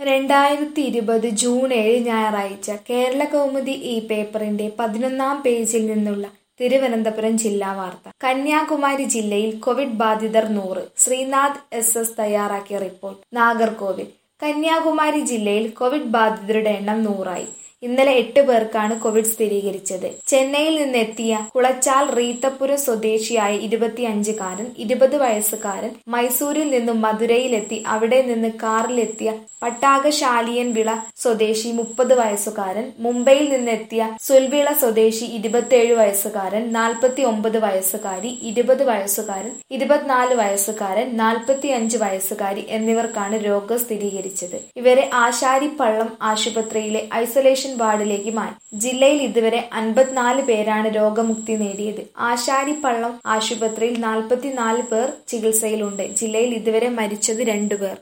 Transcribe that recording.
രണ്ടായിരത്തി ഇരുപത് ജൂൺ ഏഴ് ഞായറാഴ്ച കേരള കൗമുദി ഈ പേപ്പറിന്റെ പതിനൊന്നാം പേജിൽ നിന്നുള്ള തിരുവനന്തപുരം ജില്ലാ വാർത്ത കന്യാകുമാരി ജില്ലയിൽ കോവിഡ് ബാധിതർ നൂറ് ശ്രീനാഥ് എസ് എസ് തയ്യാറാക്കിയ റിപ്പോർട്ട് നാഗർകോവിൽ കന്യാകുമാരി ജില്ലയിൽ കോവിഡ് ബാധിതരുടെ എണ്ണം നൂറായി ഇന്നലെ എട്ട് പേർക്കാണ് കോവിഡ് സ്ഥിരീകരിച്ചത് ചെന്നൈയിൽ നിന്നെത്തിയ കുളച്ചാൽ റീത്തപുരം സ്വദേശിയായ ഇരുപത്തിയഞ്ചുകാരൻ ഇരുപത് വയസ്സുകാരൻ മൈസൂരിൽ നിന്നും മധുരയിലെത്തി അവിടെ നിന്ന് കാറിലെത്തിയ പട്ടാകശാലിയൻ വിള സ്വദേശി മുപ്പത് വയസ്സുകാരൻ മുംബൈയിൽ നിന്നെത്തിയ സുൽവിള സ്വദേശി ഇരുപത്തിയേഴ് വയസ്സുകാരൻ നാൽപ്പത്തി ഒമ്പത് വയസ്സുകാരി ഇരുപത് വയസ്സുകാരൻ ഇരുപത്തിനാല് വയസ്സുകാരൻ നാൽപ്പത്തിയഞ്ച് വയസ്സുകാരി എന്നിവർക്കാണ് രോഗം സ്ഥിരീകരിച്ചത് ഇവരെ ആശാരിപ്പള്ളം ആശുപത്രിയിലെ ഐസൊലേഷൻ വാർഡിലേക്ക് മാറ്റി ജില്ലയിൽ ഇതുവരെ അൻപത്തിനാല് പേരാണ് രോഗമുക്തി നേടിയത് ആശാരിപ്പള്ളം ആശുപത്രിയിൽ നാൽപ്പത്തിനാല് പേർ ചികിത്സയിലുണ്ട് ജില്ലയിൽ ഇതുവരെ മരിച്ചത് രണ്ടുപേർ